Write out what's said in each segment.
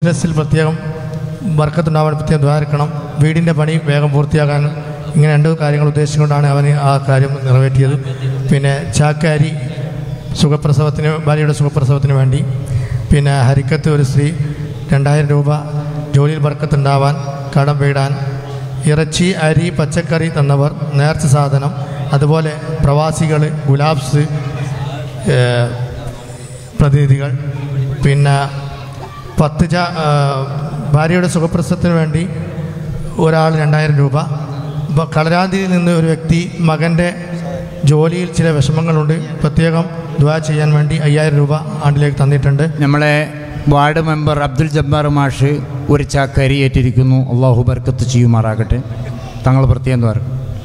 ബിസിനസ്സിൽ പ്രത്യേകം വർക്കത്തുണ്ടാവാൻ പ്രത്യേകം ദ്വാരക്കണം വീടിൻ്റെ പണി വേഗം പൂർത്തിയാക്കാൻ ഇങ്ങനെ രണ്ട് കാര്യങ്ങൾ ഉദ്ദേശിച്ചുകൊണ്ടാണ് അവന് ആ കാര്യം നിറവേറ്റിയത് പിന്നെ ചാക്കാരി സുഖപ്രസവത്തിന് ഭാര്യയുടെ സുഖപ്രസവത്തിന് വേണ്ടി പിന്നെ ഹരിക്കത്ത് ഒരു സ്ത്രീ രണ്ടായിരം രൂപ ജോലിയിൽ വർക്കത്തുണ്ടാവാൻ കടം വീടാൻ ഇറച്ചി അരി പച്ചക്കറി തന്നവർ നേർച്ച സാധനം അതുപോലെ പ്രവാസികൾ ഗുലാബ്സ് ഏഹ്, പ്രതിനിധികൾ പിന്നെ പത്ത് ചാ ആ, ഭാര്യയുടെ സുഖപ്രസവത്തിന് വേണ്ടി ഒരാൾ രണ്ടായിരം രൂപ ബ- കളരാന്തിയിൽ നിന്ന് ഒരു വ്യക്തി മകൻ്റെ ജോലിയിൽ ചില വിഷമങ്ങളുണ്ട് പ്രത്യേകം ദ്വാ ചെയ്യാൻ വേണ്ടി അയ്യായിരം രൂപ ആണ്ടിലേക്ക് തന്നിട്ടുണ്ട് നമ്മളെ വാർഡ് മെമ്പർ അബ്ദുൽ ജബ്ബാർ മാഷ് ഒരു ചാക്കരി ഏറ്റിരിക്കുന്നു അള്ളാഹു ബർക്കത്ത് ചെയ്യുമാറാകട്ടെ തങ്ങൾ പ്രത്യേകം ദ്വാരം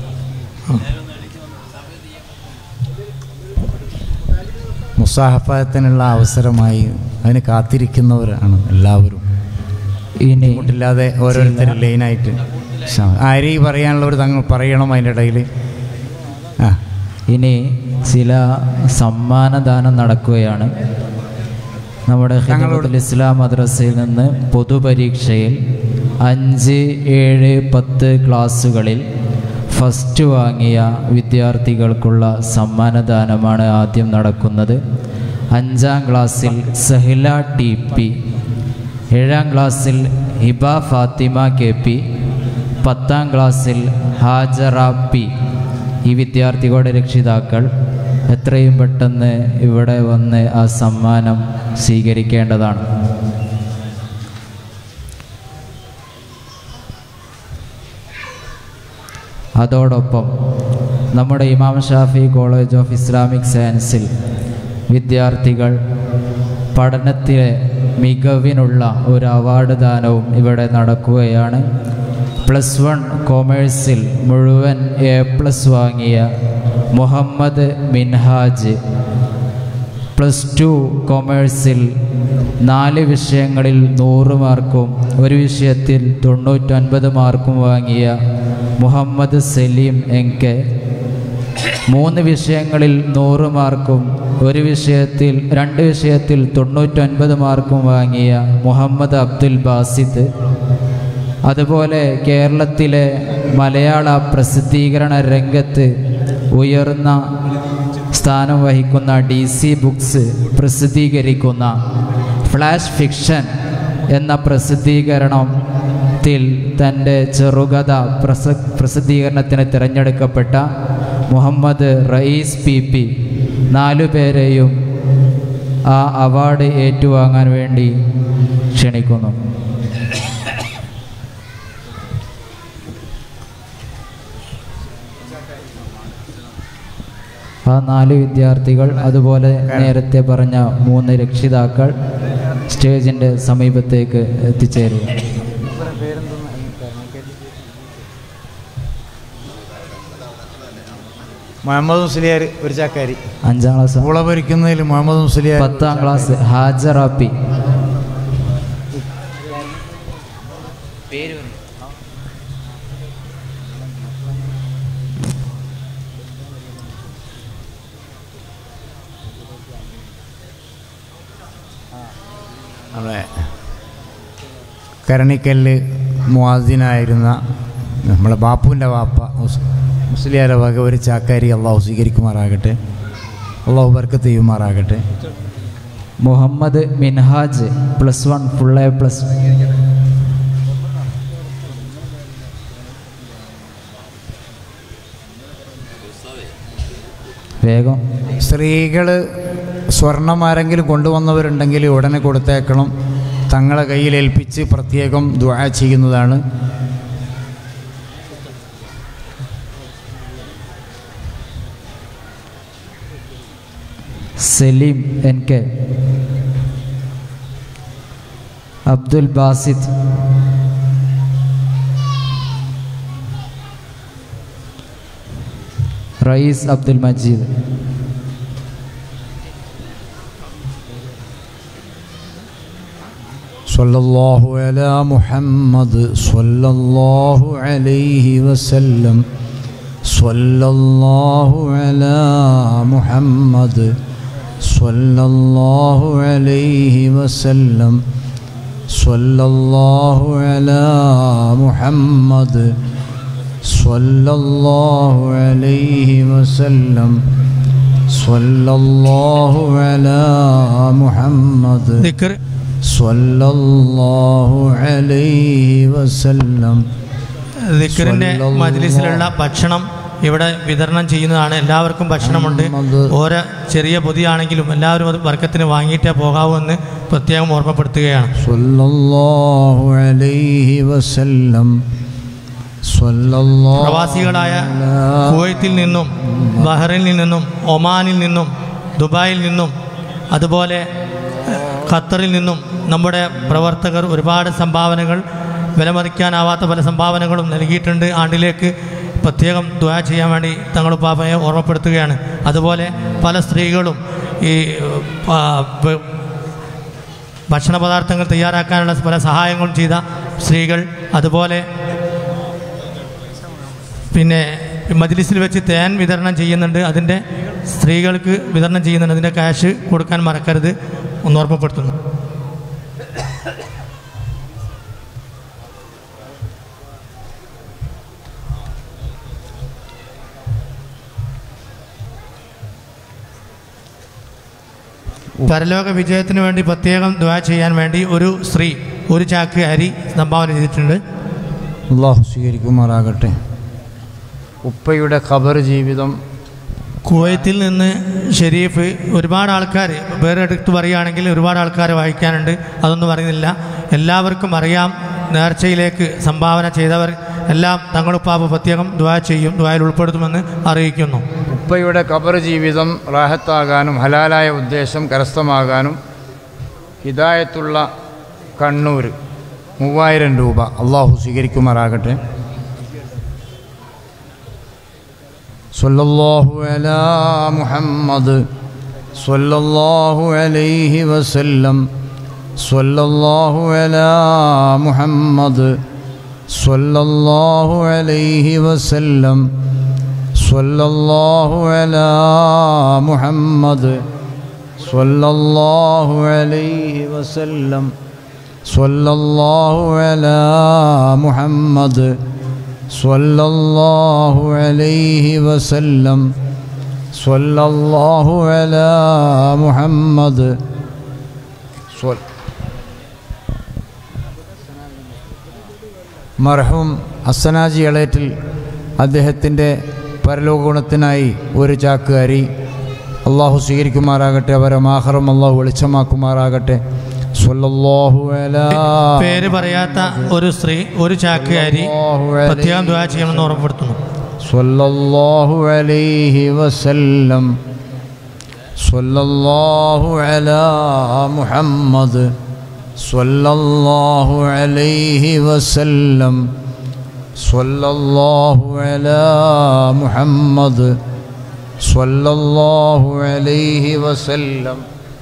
മുസാഹഫത്തിനുള്ള അവസരമായി അതിന് കാത്തിരിക്കുന്നവരാണ് എല്ലാവരും ഇനി ബുദ്ധിമുട്ടില്ലാതെ ഓരോരുത്തരും ലൈനായിട്ട് ആരി പറയാനുള്ളവർ തങ്ങൾ പറയണം അതിൻ്റെ ഇടയിൽ ആ ഇനി ചില സമ്മാനദാനം നടക്കുകയാണ് നമ്മുടെ ഹിദമത്തുൽ ഇസ്ലാം മദ്രസയിൽ നിന്ന് പൊതുപരീക്ഷയിൽ അഞ്ച് ഏഴ് പത്ത് ക്ലാസ്സുകളിൽ ഫസ്റ്റ് വാങ്ങിയ വിദ്യാർത്ഥികൾക്കുള്ള സമ്മാനദാനമാണ് ആദ്യം നടക്കുന്നത് അഞ്ചാം ക്ലാസ്സിൽ സഹില ടി പി ഏഴാം ക്ലാസ്സിൽ ഹിബ ഫാത്തിമ കെ പി പത്താം ക്ലാസ്സിൽ ഹാജറ പി ഈ വിദ്യാർത്ഥികളുടെ രക്ഷിതാക്കൾ എത്രയും പെട്ടെന്ന് ഇവിടെ വന്ന് ആ സമ്മാനം സ്വീകരിക്കേണ്ടതാണ് അതോടൊപ്പം നമ്മുടെ ഇമാം ഷാഫി കോളേജ് ഓഫ് ഇസ്ലാമിക് സയൻസിൽ വിദ്യാർത്ഥികൾ പഠനത്തിലെ മികവിനുള്ള ഒരു അവാർഡ് ദാനവും ഇവിടെ നടക്കുകയാണ് പ്ലസ് വൺ കോമേഴ്സിൽ മുഴുവൻ എ പ്ലസ് വാങ്ങിയ മുഹമ്മദ് മിൻഹാജ് പ്ലസ് ടു കൊമേഴ്സിൽ നാല് വിഷയങ്ങളിൽ നൂറ് മാർക്കും ഒരു വിഷയത്തിൽ തൊണ്ണൂറ്റൊൻപത് മാർക്കും വാങ്ങിയ മുഹമ്മദ് സലീം എൻ കെ മൂന്ന് വിഷയങ്ങളിൽ നൂറ് മാർക്കും ഒരു വിഷയത്തിൽ രണ്ട് വിഷയത്തിൽ തൊണ്ണൂറ്റൊൻപത് മാർക്കും വാങ്ങിയ മുഹമ്മദ് അബ്ദുൽ ബാസിദ് അതുപോലെ കേരളത്തിലെ മലയാള പ്രസിദ്ധീകരണ രംഗത്ത് ഉയർന്ന സ്ഥാനം വഹിക്കുന്ന ഡി സി ബുക്സ് പ്രസിദ്ധീകരിക്കുന്ന ഫ്ലാഷ് ഫിക്ഷൻ എന്ന പ്രസിദ്ധീകരണത്തിൽ തൻ്റെ ചെറുകഥ പ്രസ പ്രസിദ്ധീകരണത്തിന് തിരഞ്ഞെടുക്കപ്പെട്ട മുഹമ്മദ് റയീസ് പി പി നാലുപേരെയും ആ അവാർഡ് ഏറ്റുവാങ്ങാൻ വേണ്ടി ക്ഷണിക്കുന്നു ആ നാല് വിദ്യാർത്ഥികൾ അതുപോലെ നേരത്തെ പറഞ്ഞ മൂന്ന് രക്ഷിതാക്കൾ സ്റ്റേജിൻ്റെ സമീപത്തേക്ക് എത്തിച്ചേരുക മുഹമ്മദ് മുസ്ലിയാർ ഒരു ചാക്കാരി അഞ്ചാം ക്ലാസ് പൂള ഭരിക്കുന്നതിൽ മുഹമ്മദ് മുസ്ലിയാർ പത്താം ക്ലാസ് ഹാജറാപ്പി നമ്മളെ കരണിക്കല്ല് മുവാസിനായിരുന്ന നമ്മളെ ബാപ്പുവിൻ്റെ വാപ്പ മുസ്- മുസ്ലിയാരെ വക ഒരു ചാക്കാരി അള്ളാഹു സ്വീകരിക്കുമാറാകട്ടെ അള്ളാഹു ബർക്കത്ത് ചെയ്യുമാറാകട്ടെ Muhammad Minhaj plus one full A plus വേഗം സ്ത്രീകൾ സ്വർണം ആരെങ്കിലും കൊണ്ടുവന്നവരുണ്ടെങ്കിൽ ഉടനെ കൊടുത്തേക്കണം തങ്ങളെ കയ്യിൽ ഏൽപ്പിച്ച് പ്രത്യേകം ദ്വാ ചെയ്യുന്നതാണ് സലീം എൻ കെ അബ്ദുൽ ബാസിദ് റയീസ് അബ്ദുൽ മജീദ് صلى الله على محمد صلى الله عليه وسلم صلى الله على محمد صلى الله عليه وسلم صلى الله على محمد صلى الله عليه وسلم صلى الله على محمد ദിക്കർ صلى الله عليه وسلم ദിക്കറിന്റെ മജ്ലിസിലുള്ള ഭക്ഷണം ഇവിടെ വിതരണം ചെയ്യുന്നതാണ് എല്ലാവർക്കും ഭക്ഷണമുണ്ട് ഓരോ ചെറിയ പൊതിയാണെങ്കിലും എല്ലാവരും അത് വർക്കത്തിന് വാങ്ങിയിട്ടേ പോകാവൂ എന്ന് പ്രത്യേകം ഓർമ്മപ്പെടുത്തുകയാണ് صلى الله عليه وسلم صلى الله പ്രവാസികളായ കുവൈത്തിൽ നിന്നും ബഹ്റൈനിൽ നിന്നും ഒമാനിൽ നിന്നും ദുബായിൽ നിന്നും അതുപോലെ ഏഹ്, ഖത്തറിൽ നിന്നും നമ്മുടെ പ്രവർത്തകർ ഒരുപാട് സംഭാവനകൾ വിലമതിക്കാനാവാത്ത പല സംഭാവനകളും നൽകിയിട്ടുണ്ട് ആണ്ടിലേക്ക് പ്രത്യേകം ദ്വാ ചെയ്യാൻ വേണ്ടി തങ്ങൾ പാപ്പയെ ഓർമ്മപ്പെടുത്തുകയാണ് അതുപോലെ പല സ്ത്രീകളും ഈ ആ, വ- ഭക്ഷണ പദാർത്ഥങ്ങൾ തയ്യാറാക്കാനുള്ള പല സഹായങ്ങളും ചെയ്ത സ്ത്രീകൾ അതുപോലെ പിന്നെ മജ്ലിസിൽ വെച്ച് തേൻ വിതരണം ചെയ്യുന്നുണ്ട് അതിൻ്റെ സ്ത്രീകൾക്ക് വിതരണം ചെയ്യുന്നുണ്ട് അതിൻ്റെ ക്യാഷ് കൊടുക്കാൻ മറക്കരുത് ഒന്ന് ഓർമ്മപ്പെടുത്തുന്നു പരലോക വിജയത്തിന് വേണ്ടി പ്രത്യേകം ദ്വാ ചെയ്യാൻ വേണ്ടി ഒരു സ്ത്രീ ഒരു ചാക്ക് അരി സംഭാവന ചെയ്തിട്ടുണ്ട് അള്ളാഹു സ്വീകരിക്കുമാറാകട്ടെ ഉപ്പയുടെ ഖബർ ജീവിതം കുവൈത്തിൽ നിന്ന് ഷെരീഫ് ഒരുപാട് ആൾക്കാർ വേറെ എടുത്ത് പറയുകയാണെങ്കിൽ ഒരുപാട് ആൾക്കാർ വായിക്കാനുണ്ട് അതൊന്നും പറയുന്നില്ല എല്ലാവർക്കും അറിയാം നേർച്ചയിലേക്ക് സംഭാവന ചെയ്തവർ എല്ലാം തങ്ങളുപ്പാപ്പ് പ്രത്യേകം ദ്വാ ചെയ്യും ദ്വായിൽ ഉൾപ്പെടുത്തുമെന്ന് അറിയിക്കുന്നു ഉപ്പയുടെ ഖബർ ജീവിതം റാഹത്താകാനും ഹലാലായ ഉദ്ദേശം കരസ്ഥമാകാനും ഹിദായത്തുള്ള കണ്ണൂർ മൂവായിരം രൂപ അള്ളാഹു സ്വീകരിക്കുമാറാകട്ടെ സല്ലല്ലാഹു അലാ മുഹമ്മദ് സല്ലല്ലാഹു അലൈഹി വസല്ലം സല്ലല്ലാഹു അലാ മുഹമ്മദ് സല്ലല്ലാഹു അലൈഹി വസല്ലം സല്ലല്ലാഹു അലാ മുഹമ്മദ് സല്ലല്ലാഹു അലൈഹി വസല്ലം സല്ലല്ലാഹു അലാ മുഹമ്മദ് സല്ലല്ലാഹു അലൈഹി വസല്ലം സല്ലല്ലാഹു അലാ മുഹമ്മദ് സ്വൽ മർഹൂം അസനാജി എളേറ്റിൽ അദ്ദേഹത്തിൻ്റെ പരലോക ഗുണത്തിനായി ഒരു ചാക്ക് അരി അള്ളാഹു സ്വീകരിക്കുമാറാകട്ടെ അവരെ മാഹറം അള്ളാഹു വെളിച്ചമാക്കുമാറാകട്ടെ സ്വല്ലല്ലാഹു അലാ പേര് പറയാത്ത ഒരു സ്ത്രീ ഒരു ചാക്ക് അരി പ്രത്യേകം ദ്വാ ചെയ്യണമെന്ന് ഓർമ്മപ്പെടുത്തുന്നു സ്വല്ലല്ലാഹു അലൈഹി വസല്ലം സ്വല്ലല്ലാഹു അലാ മുഹമ്മദ് സ്വല്ലല്ലാഹു അലൈഹി വസല്ലം സ്വല്ലല്ലാഹു അലാ മുഹമ്മദ് സ്വല്ലല്ലാഹു അലൈഹി വസല്ലം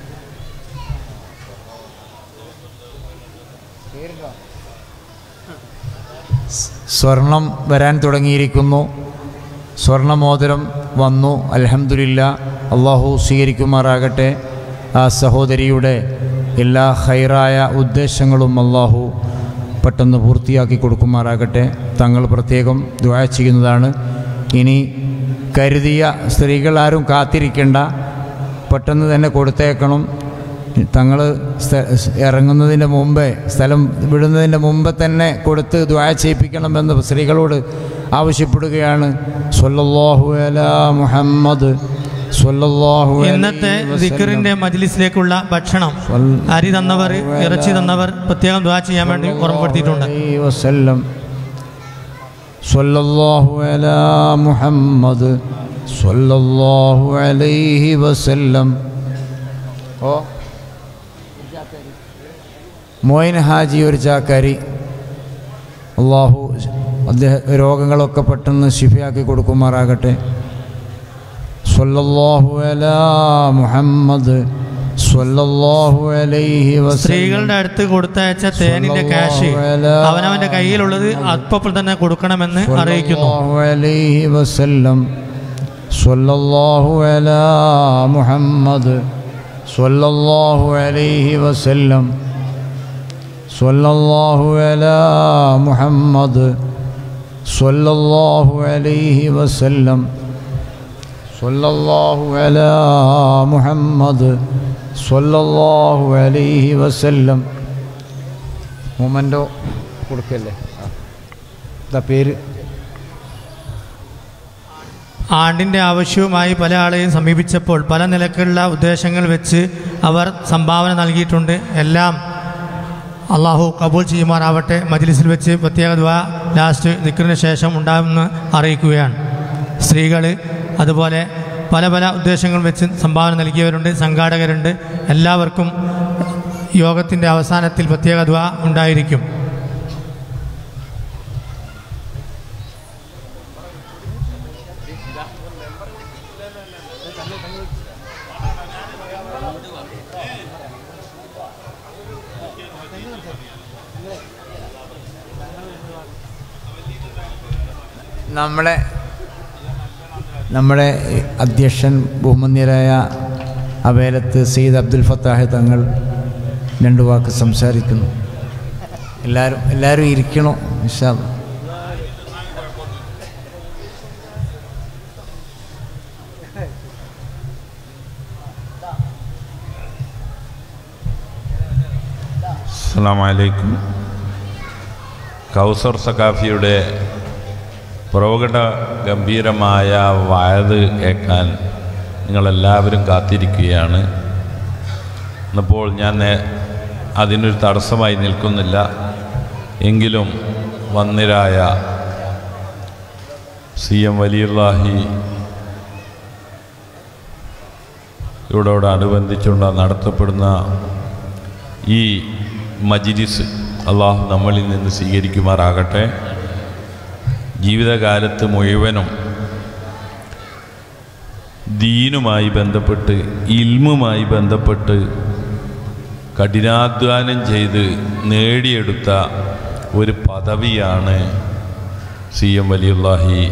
സ്വർണം വരാൻ തുടങ്ങിയിരിക്കുന്നു സ്വർണമോതിരം വന്നു അൽഹംദുലില്ല അള്ളാഹു സ്വീകരിക്കുമാറാകട്ടെ ആ സഹോദരിയുടെ എല്ലാ ഹൈറായ ഉദ്ദേശങ്ങളും അള്ളാഹു പെട്ടെന്ന് പൂർത്തിയാക്കി കൊടുക്കുമാറാകട്ടെ തങ്ങൾ പ്രത്യേകം ദുആ ചെയ്യുന്നതാണ് ഇനി കരുതിയ സ്ത്രീകൾ ആരും കാത്തിരിക്കേണ്ട പെട്ടെന്ന് തന്നെ കൊടുത്തേക്കണം തങ്ങൾ ഇറങ്ങുന്നതിന് മുമ്പേ സ്ഥലം വിടുന്നതിന് മുമ്പ് തന്നെ കൊടുത്ത് ദ്വാ ചെയ്യിപ്പിക്കണമെന്ന് സ്ത്രീകളോട് ആവശ്യപ്പെടുകയാണ് സ്വല്ലല്ലാഹു അലാ മുഹമ്മദ് സ്വല്ലല്ലാഹു അലൈഹി ഇന്നത്തെ വസല്ലം. ദിക്കറിന്റെ മജ്ലിസിലേക്കുള്ള ഭക്ഷണം സ്വൽ- അരി തന്നവർ ഇറച്ചി തന്നവർ പ്രത്യേകം ദ്വാ ചെയ്യാൻ വേണ്ടി ഓർമ്മപ്പെടുത്തിയിട്ടുണ്ട് عليه وسلم صلى الله على محمد صلى الله عليه وسلم ഓ മോയിൻ ഹാജി ഒരു ചാക്കാരി അള്ളാഹു അദ്ദേഹം രോഗങ്ങളൊക്കെ പെട്ടെന്ന് ശിഫയാക്കി കൊടുക്കുമാറാകട്ടെ സ്വല്ലല്ലാഹു അലാ മുഹമ്മദ് സ്വല്ലല്ലാഹു അലൈഹി വസല്ലം സ്ത്രീകളുടെ അടുത്ത് കൊടുത്തയച്ച തേനിന്റെ ക്യാഷ് അവനവന്റെ കയ്യിലുള്ളത് അപ്പോൾ തന്നെ കൊടുക്കണമെന്ന് അറിയിക്കുന്നു സ്വല്ലല്ലാഹു അലൈഹി വസല്ലം സ്വല്ലല്ലാഹു അലാ മുഹമ്മദ് സ്വല്ലല്ലാഹു അലൈഹി വസല്ലം صلى الله على محمد صلى الله عليه وسلم صلى الله على محمد صلى الله عليه وسلم മൊമൻറ്റോ കൊടുക്കല്ലേ ആ. ഇതാ പേര് ആണ്ടിൻ്റെ ആവശ്യവുമായി പല ആളെയും സമീപിച്ചപ്പോൾ പല നിലക്കുള്ള ഉദ്ദേശങ്ങൾ വെച്ച് അവർ സംഭാവന നൽകിയിട്ടുണ്ട് എല്ലാം അള്ളാഹു കബൂൽ ചെയ്യുമാറാവട്ടെ മജ്ലിസിൽ വെച്ച് പ്രത്യേക ദ്വാ ലാസ്റ്റ് ദിക്കറിന് ശേഷം ഉണ്ടാകുമെന്ന് അറിയിക്കുകയാണ് സ്ത്രീകൾ അതുപോലെ പല പല ഉദ്ദേശങ്ങൾ വെച്ച് സംഭാവന നൽകിയവരുണ്ട് സംഘാടകരുണ്ട് എല്ലാവർക്കും യോഗത്തിൻ്റെ അവസാനത്തിൽ പ്രത്യേക ദ്വാ ഉണ്ടായിരിക്കും നമ്മളെ നമ്മുടെ അധ്യക്ഷൻ ബഹുമന്യരായ അവേലത്ത് സയ്യിദ് അബ്ദുൽ ഫത്താഹ് തങ്ങൾ രണ്ട് വാക്ക് സംസാരിക്കുന്നു എല്ലാവരും എല്ലാവരും ഇരിക്കണോ ഇൻഷാ അല്ലാ. അസ്സാമലൈക്കും കൗസർ സഖാഫിയുടെ പ്രകട ഗംഭീരമായ വായത് കേൾക്കാൻ നിങ്ങളെല്ലാവരും കാത്തിരിക്കുകയാണ് ഇന്നിപ്പോൾ ഞാൻ നേ- അതിനൊരു തടസ്സമായി നിൽക്കുന്നില്ല എങ്കിലും വന്നിരായ സി എം വലിയുല്ലാഹി ഇവരോടനുബന്ധിച്ചുള്ള നടത്തപ്പെടുന്ന ഈ മജിലിസ് അള്ളാഹു നമ്മളിൽ നിന്ന് സ്വീകരിക്കുമാറാകട്ടെ ജീവിതകാലത്ത് മുഴുവനും ദീനുമായി ബന്ധപ്പെട്ട് ഇൽമുമായി ബന്ധപ്പെട്ട് കഠിനാധ്വാനം ചെയ്ത് നേടിയെടുത്ത ഒരു പദവിയാണ് സി എം വലിയുല്ലാഹി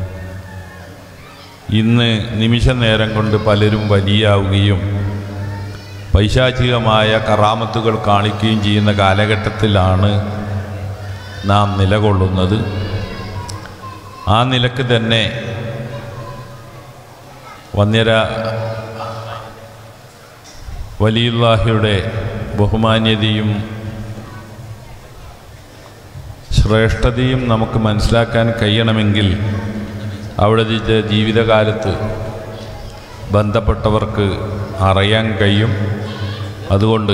ഇന്ന് നിമിഷ നേരം കൊണ്ട് പലരും വലിയാവുകയും പൈശാചികമായ കറാമത്തുകൾ കാണിക്കുകയും ചെയ്യുന്ന കാലഘട്ടത്തിലാണ് നാം നിലകൊള്ളുന്നത് ആ നിലക്ക് തന്നെ വന്യര വലിയുല്ലാഹിയുടെ ബഹുമാന്യതയും ശ്രേഷ്ഠതയും നമുക്ക് മനസ്സിലാക്കാൻ കഴിയണമെങ്കിൽ അവിടുത്തെ ജീവിതകാലത്ത് ബന്ധപ്പെട്ടവർക്ക് അറിയാൻ കഴിയും അതുകൊണ്ട്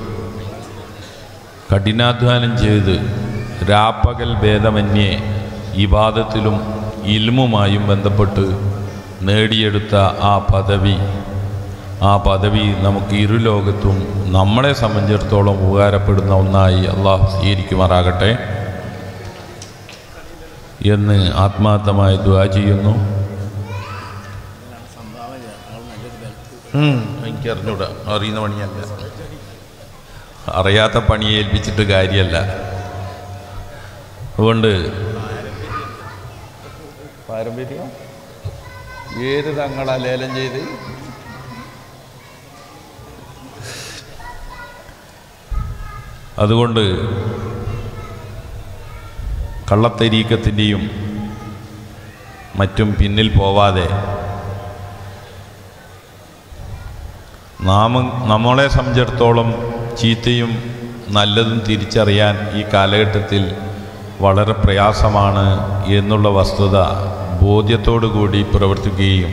കഠിനാധ്വാനം ചെയ്ത് രാപ്പകൽ ഭേദമന്യേ ഇബാദത്തിലും ഇൽമുമായും ബന്ധപ്പെട്ട് നേടിയെടുത്ത ആ പദവി ആ പദവി നമുക്ക് ഇരുലോകത്തും നമ്മളെ സംബന്ധിച്ചിടത്തോളം ഉപകാരപ്പെടുന്ന ഒന്നായി അള്ളാഹു സ്വീകരിക്കുമാറാകട്ടെ എന്ന് ആത്മാർത്ഥമായി ദ്വാ ചെയ്യുന്നു ഉം, എനിക്കറിഞ്ഞൂടാ അറിയുന്ന പണിയല്ല അറിയാത്ത പണിയെ ഏൽപ്പിച്ചിട്ട് കാര്യമല്ല അതുകൊണ്ട് പാരമ്പര്യം ഏത് തങ്ങളാ ലേലം ചെയ്ത് അതുകൊണ്ട് കള്ളത്തരീക്കത്തിൻ്റെയും മറ്റും പിന്നിൽ പോവാതെ നാം നമ്മളെ സംബന്ധിച്ചിടത്തോളം ചീത്തയും നല്ലതും തിരിച്ചറിയാൻ ഈ കാലഘട്ടത്തിൽ വളരെ പ്രയാസമാണ് എന്നുള്ള വസ്തുത ബോധ്യത്തോടു കൂടി പ്രവർത്തിക്കുകയും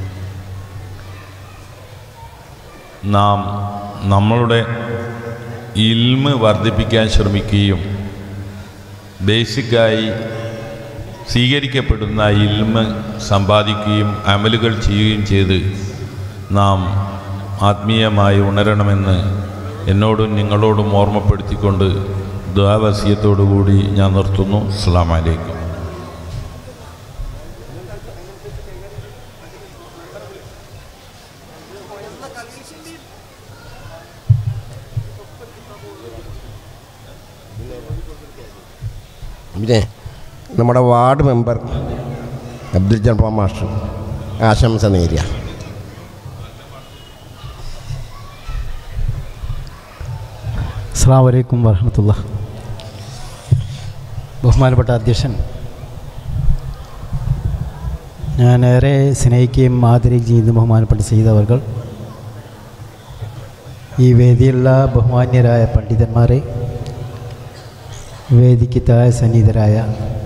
നാം നമ്മളുടെ ഇൽമ് വർദ്ധിപ്പിക്കാൻ ശ്രമിക്കുകയും ബേസിക്കായി സ്വീകരിക്കപ്പെടുന്ന ഇൽമ് സമ്പാദിക്കുകയും അമലുകൾ ചെയ്യുകയും ചെയ്ത് നാം ആത്മീയമായി ഉണരണമെന്ന് എന്നോടും നിങ്ങളോടും ഓർമ്മപ്പെടുത്തിക്കൊണ്ട് ദ്വാവസ്യത്തോടുകൂടി ഞാൻ നിർത്തുന്നു അസ്സാം വലൈക്കും പിന്നെ നമ്മുടെ ward member Abdul Jabbar master ആശംസ നേരിയ അസ്സാം വലൈക്കും വർഹമത്തുള്ള ബഹുമാനപ്പെട്ട അധ്യക്ഷൻ ഞാൻ ഏറെ സ്നേഹിക്കുകയും ആദരിക്കുകയും ചെയ്യുന്ന ബഹുമാനപ്പെട്ട ചെയ്തവർകൾ ഈ വേദിയിലുള്ള ബഹുമാന്യരായ പണ്ഡിതന്മാരെ വേദിക്ക് താഴെ സന്നിഹിതരായ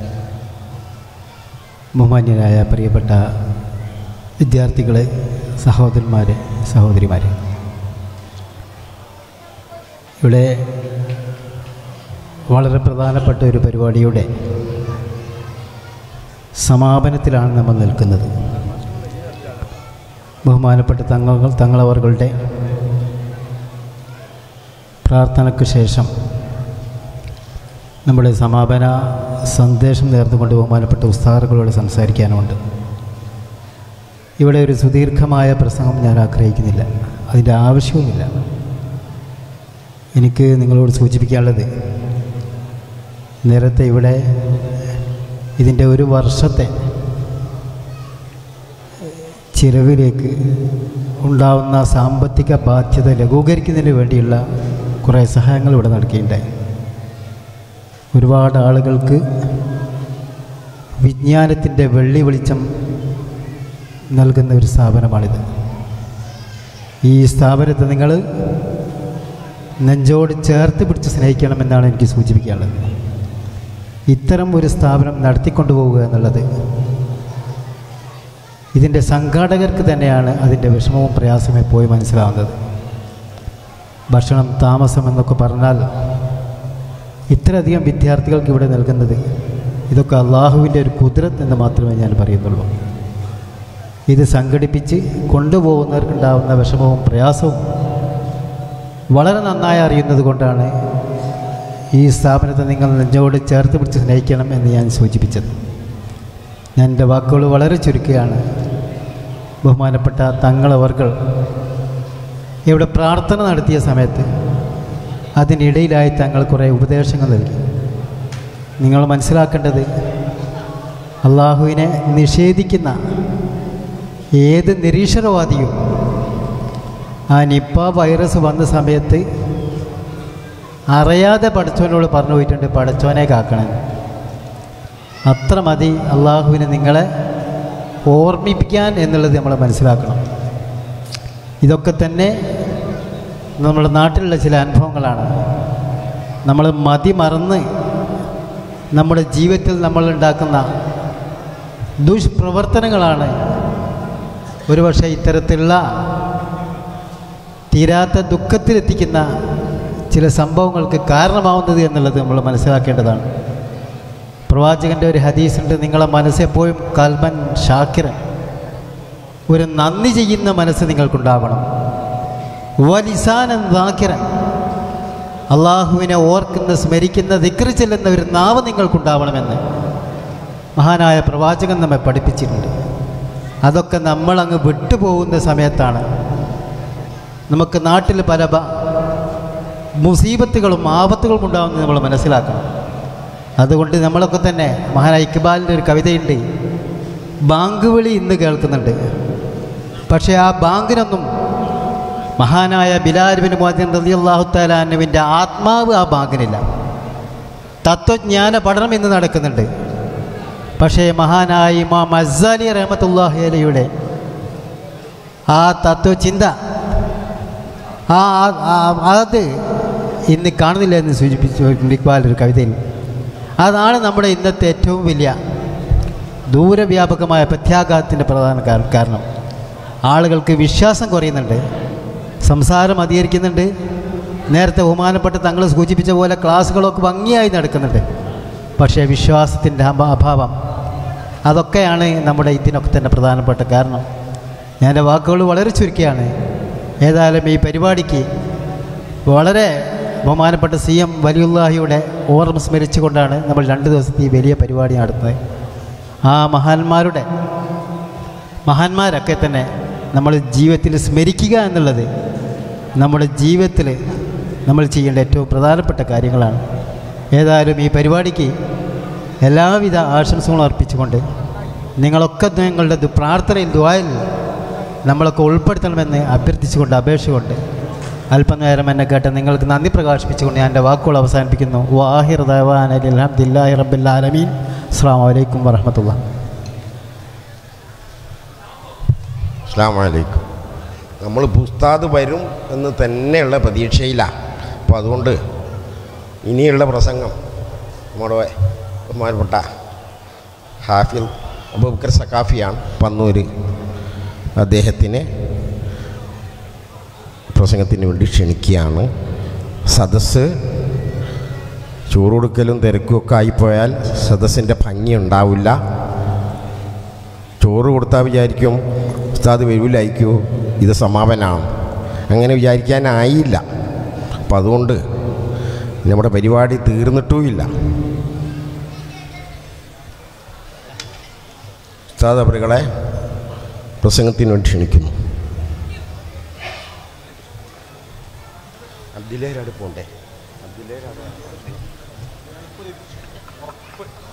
ബഹുമാന്യരായ പ്രിയപ്പെട്ട വിദ്യാർത്ഥികളെ സഹോദരന്മാരെ സഹോദരിമാരെ ഇവിടെ വളരെ പ്രധാനപ്പെട്ട ഒരു പരിപാടിയുടെ സമാപനത്തിലാണ് നമ്മൾ നിൽക്കുന്നത് ബഹുമാനപ്പെട്ട തങ്ങൾ തങ്ങളവറുകളുടെ പ്രാർത്ഥനയ്ക്ക് ശേഷം നമ്മുടെ സമാപന സന്ദേശം നേർന്നുകൊണ്ട് ബഹുമാനപ്പെട്ട ഉസ്താറുകളോട് സംസാരിക്കാനുമുണ്ട് ഇവിടെ ഒരു സുദീർഘമായ പ്രസംഗം ഞാൻ ആഗ്രഹിക്കുന്നില്ല അതിൻ്റെ ആവശ്യവുമില്ല എനിക്ക് നിങ്ങളോട് സൂചിപ്പിക്കാനുള്ളത് നേരത്തെ ഇവിടെ ഇതിൻ്റെ ഒരു വർഷത്തെ ചിലവിലേക്ക് ഉണ്ടാവുന്ന സാമ്പത്തിക ബാധ്യത ലഘൂകരിക്കുന്നതിന് വേണ്ടിയുള്ള കുറേ സഹായങ്ങൾ ഇവിടെ നടക്കുകയുണ്ടായി ഒരുപാട് ആളുകൾക്ക് വിജ്ഞാനത്തിൻ്റെ വെള്ളി വെളിച്ചം നൽകുന്ന ഒരു സ്ഥാപനമാണിത് ഈ സ്ഥാപനത്തെ നിങ്ങൾ നെഞ്ചോട് ചേർത്ത് പിടിച്ച് സ്നേഹിക്കണമെന്നാണ് എനിക്ക് സൂചിപ്പിക്കാനുള്ളത് ഇത്തരം ഒരു സ്ഥാപനം നടത്തിക്കൊണ്ടുപോവുക എന്നുള്ളത് ഇതിൻ്റെ സംഘാടകർക്ക് തന്നെയാണ് അതിൻ്റെ വിഷമവും പ്രയാസവും എപ്പോഴും മനസ്സിലാവുന്നത് ഭക്ഷണം താമസം എന്നൊക്കെ പറഞ്ഞാൽ ഇത്രയധികം വിദ്യാർത്ഥികൾക്ക് ഇവിടെ നൽകുന്നത് ഇതൊക്കെ അള്ളാഹുവിൻ്റെ ഒരു കുതിരത്ത് എന്ന് മാത്രമേ ഞാൻ പറയുന്നുള്ളൂ ഇത് സംഘടിപ്പിച്ച് കൊണ്ടുപോകുന്നവർക്കുണ്ടാവുന്ന വിഷമവും പ്രയാസവും വളരെ നന്നായി അറിയുന്നത് കൊണ്ടാണ് ഈ സ്ഥാപനത്തെ നിങ്ങൾ നെഞ്ചോട് ചേർത്ത് പിടിച്ച് സ്നേഹിക്കണം എന്ന് ഞാൻ സൂചിപ്പിച്ചത് ഞാൻ എൻ്റെ വാക്കുകൾ വളരെ ചുരുക്കുകയാണ് ബഹുമാനപ്പെട്ട തങ്ങളവർകൾ ഇവിടെ പ്രാർത്ഥന നടത്തിയ സമയത്ത് അതിനിടയിലായി തങ്ങൾ കുറേ ഉപദേശങ്ങൾ നൽകി നിങ്ങൾ മനസ്സിലാക്കേണ്ടത് അള്ളാഹുവിനെ നിഷേധിക്കുന്ന ഏത് നിരീശ്വരവാദിയും ആ നിപ്പ വൈറസ് വന്ന സമയത്ത് അറിയാതെ പടച്ചോനോട് പറഞ്ഞു പോയിട്ടുണ്ട് പടച്ചോനെ കാക്കണം അത്ര മതി അള്ളാഹുവിനെ നിങ്ങളെ ഓർമ്മിപ്പിക്കാൻ എന്നുള്ളത് നമ്മൾ മനസ്സിലാക്കണം ഇതൊക്കെ തന്നെ നമ്മുടെ നാട്ടിലുള്ള ചില അനുഭവങ്ങളാണ് നമ്മൾ മതി മറന്ന് നമ്മുടെ ജീവിതത്തിൽ നമ്മൾ ഉണ്ടാക്കുന്ന ദുഷ്പ്രവർത്തനങ്ങളാണ് ഒരുപക്ഷെ ഇത്തരത്തിലുള്ള തീരാത്ത ദുഃഖത്തിലെത്തിക്കുന്ന ചില സംഭവങ്ങൾക്ക് കാരണമാവുന്നത് എന്നുള്ളത് നമ്മൾ മനസ്സിലാക്കേണ്ടതാണ് പ്രവാചകൻ്റെ ഒരു ഹദീസുണ്ട് നിങ്ങളെ മനസ്സെപ്പോഴും കൽമൻ ഷാക്കിറൻ ഒരു നന്ദി ചെയ്യുന്ന മനസ്സ് നിങ്ങൾക്കുണ്ടാവണം വലിസാനൻ ദാക്കിറൻ അള്ളാഹുവിനെ ഓർക്കുന്ന സ്മരിക്കുന്ന ദിക്റ് ചെല്ലുന്ന ഒരു നാവ് നിങ്ങൾക്കുണ്ടാവണമെന്ന് മഹാനായ പ്രവാചകൻ നമ്മെ പഠിപ്പിച്ചിട്ടുണ്ട് അതൊക്കെ നമ്മളങ്ങ് വിട്ടുപോകുന്ന സമയത്താണ് നമുക്ക് നാട്ടിൽ പല ബ- മുസീബത്തുകളും ആപത്തുകളും ഉണ്ടാകുന്നത് നമ്മൾ മനസ്സിലാക്കണം അതുകൊണ്ട് നമ്മളൊക്കെ തന്നെ മഹാനായ ഇക്ബാലിൻ്റെ ഒരു കവിതയുണ്ട് ബാങ്ക് വിളി ഇന്ന് കേൾക്കുന്നുണ്ട് പക്ഷേ ആ ബാങ്കിനൊന്നും മഹാനായ ബിലാൽബിൻ മോദിൻ റതി അള്ളാഹു താലാനുവിൻ്റെ ആത്മാവ് ആ ബാങ്കിനില്ല തത്വജ്ഞാന പഠനം ഇന്ന് നടക്കുന്നുണ്ട് പക്ഷേ മഹാനായ ഇമാം അസാലി റഹമത്തുല്ലാഹി അലയുടെ ആ തത്വചിന്ത ആ ആ- ആ- അത് ഇന്ന് കാണുന്നില്ല എന്ന് സൂചിപ്പിച്ചു ഇക്ബാൽ ഒരു കവിതയിൽ അതാണ് നമ്മുടെ ഇന്നത്തെ ഏറ്റവും വലിയ ദൂരവ്യാപകമായ പ്രത്യാഘാതത്തിൻ്റെ പ്രധാന കാര- കാരണം ആളുകൾക്ക് വിശ്വാസം കുറയുന്നുണ്ട് സംസാരം അധികരിക്കുന്നുണ്ട് നേരത്തെ ബഹുമാനപ്പെട്ട തങ്ങൾ സൂചിപ്പിച്ച പോലെ ക്ലാസ്സുകളൊക്കെ ഭംഗിയായി നടക്കുന്നുണ്ട് പക്ഷേ വിശ്വാസത്തിൻ്റെ അഭ- അഭാവം അതൊക്കെയാണ് നമ്മുടെ ഇതിനൊക്കെ തന്നെ പ്രധാനപ്പെട്ട കാരണം ഞാൻ എൻ്റെ വാക്കുകൾ വളരെ ചുരുക്കിയാണ് ഏതായാലും ഈ പരിപാടിക്ക് വളരെ ബഹുമാനപ്പെട്ട സി എം വലിയുല്ലാഹിയുടെ ഓർമ്മ സ്മരിച്ചുകൊണ്ടാണ് നമ്മൾ രണ്ട് ദിവസത്തെ ഈ വലിയ പരിപാടി നടത്തുന്നത് ആ മഹാന്മാരുടെ മഹാന്മാരൊക്കെ തന്നെ നമ്മൾ ജീവിതത്തിൽ സ്മരിക്കുക എന്നുള്ളത് നമ്മുടെ ജീവിതത്തിൽ നമ്മൾ ചെയ്യേണ്ട ഏറ്റവും പ്രധാനപ്പെട്ട കാര്യങ്ങളാണ് ഏതായാലും ഈ പരിപാടിക്ക് എല്ലാവിധ ആശംസകളും അർപ്പിച്ചുകൊണ്ട് നിങ്ങളൊക്കെ നിങ്ങളുടെ ദു- പ്രാർത്ഥനയിൽ ദ്വായിൽ നമ്മളൊക്കെ ഉൾപ്പെടുത്തണമെന്ന് അഭ്യർത്ഥിച്ചുകൊണ്ട് അപേക്ഷ കൊണ്ട് അല്പനേരം എന്നെ കേട്ട നിങ്ങൾക്ക് നന്ദി പ്രകാശിപ്പിച്ചുകൊണ്ട് ഞാൻ എൻ്റെ വാക്കുകൾ അവസാനിപ്പിക്കുന്നു വാഹിർ ദവാൻ അലഹദില്ലാഹി റബ്ബില്ലാലമീൻ അസ്സാം വലൈക്കും വറഹമത്തുള്ള അസ്സാം വലൈക്കും നമ്മൾ ഉസ്താദ് വരും എന്ന് തന്നെയുള്ള പ്രതീക്ഷയിലാണ് അപ്പോൾ അതുകൊണ്ട് ഇനിയുള്ള പ്രസംഗം നമ്മുടെ ബഹുമാനപ്പെട്ട ഹാഫിൽ അബൂബക്കർ സക്കാഫിയാണ് പന്നൂര് അദ്ദേഹത്തിനെ പ്രസംഗത്തിന് വേണ്ടി ക്ഷണിക്കുകയാണ് സദസ്സ് ചോറ് കൊടുക്കലും തിരക്കും ഒക്കെ ആയിപ്പോയാൽ സദസ്സിൻ്റെ ഭംഗി ഉണ്ടാവില്ല ചോറ് കൊടുത്താൽ വിചാരിക്കും ഉസ്താദ് വരൂലായിരിക്കുമോ ഇത് സമാപനമാണ് അങ്ങനെ വിചാരിക്കാനായില്ല അപ്പം അതുകൊണ്ട് നമ്മുടെ പരിപാടി തീർന്നിട്ടുമില്ല ഉസ്താദ് അവരുകളെ പ്രസംഗത്തിന് വേണ്ടി ക്ഷണിക്കുന്നു അബ്ദുലേരാട് പോണ്ടേ അബ്ദുലേരാട്